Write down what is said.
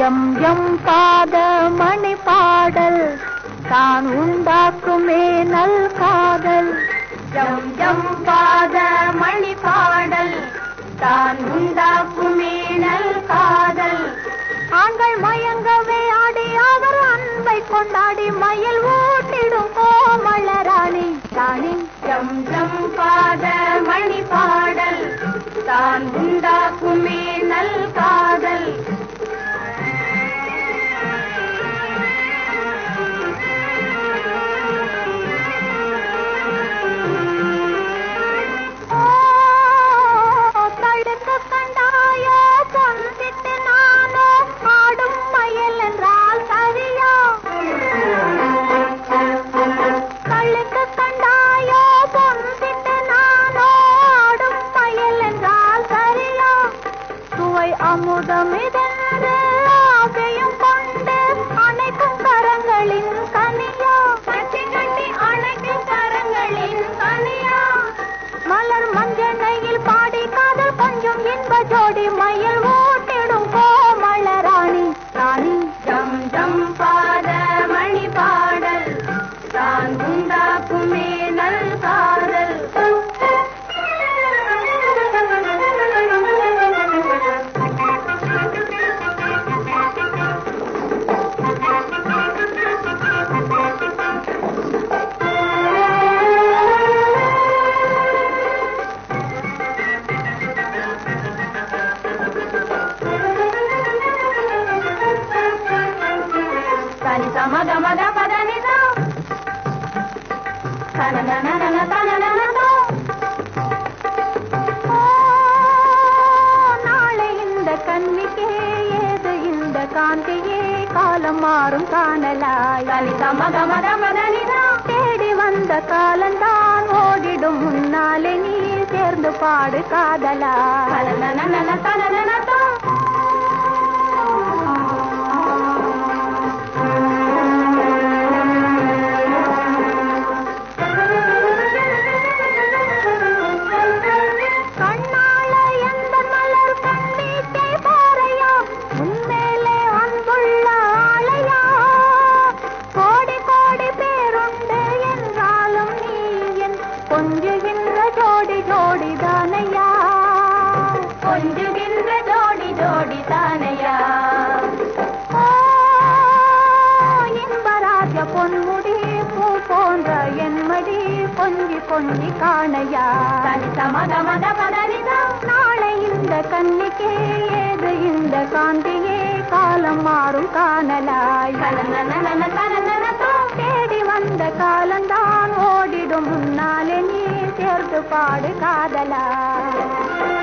M M பாத மணி பாடல் தான் உண்டாக்குமே நல் காதல் எம் எம் பாத மணி பாடல் தான் உண்டாக்குமே நல் காதல் ஆண்கள் மயங்கவே ஆடி அவர் அன்பை கொண்டாடி மயில் ஊட்டிடும் கோமள ராணி ராணி ஜம் ஜம் பாத மணி பாடல் தான் உண்டாக்குமே நல் காதல் ஓ, தழுக்கு கண்டாயோ பொன்சிட்டு நானோ ஆடும் மயில் என்றால் சரியா தழுக்கு கண்டாயோ பொன்சிட்டு நானோ ஆடும் மயில் என்றால் சரியா சுவை அமுதம் இதென்று ஆசையும் கொண்டு அணைக்கும் கரங்களின் கனியா கட்டி கட்டி அணைக்கும் கரங்களின் கனியா மலர் மஞ்சனையில் பாடி காதல் கொஞ்சம் இன்ப ஜோடி மயில் ஓட்டிடும் கோமள ராணி ராணி ஜம் ஜம் பாத மணி பாடல் தான் உண்டாக்குமே நல் காதல் సని సమ గమ ద పద ని ద తన నన నన తన నన దో. ஓ, நாளை இந்த கண்ணிக்கே ஏது இந்த காந்தியே காலம் மாறும் காணலாய் சனி சம கம த பத நி த. தேடி வந்த காலந்தான் ஓடிடும் முன்னாலே நீ சேர்ந்து பாடு காதலா தன நன நன தன நன தோ. கண்ணால எந்த மலர் கண்ணீட்டை பாறையா உன்மேலே அன்புள்ள ஆளையா கோடி கோடி பேருண்டு என்றாலும் நீ என் கொஞ்சுகின்ற ஜோடி ஜோடி தானையா கொஞ்சுகின்ற ஜோடி ஜோடி தானையா ஓ, இன்பராஜ பொன்முடி பூ போன்ற என் மடி கொஞ்சி கொஞ்சி காணையா நாளை இந்த கண்ணிக்கே ஏது இந்த காந்தியே காலம் மாறும் காணலாய் தேடி வந்த காலந்தான் ஓடிடும் முன்னாலே நீ சேர்ந்து பாடு காதலா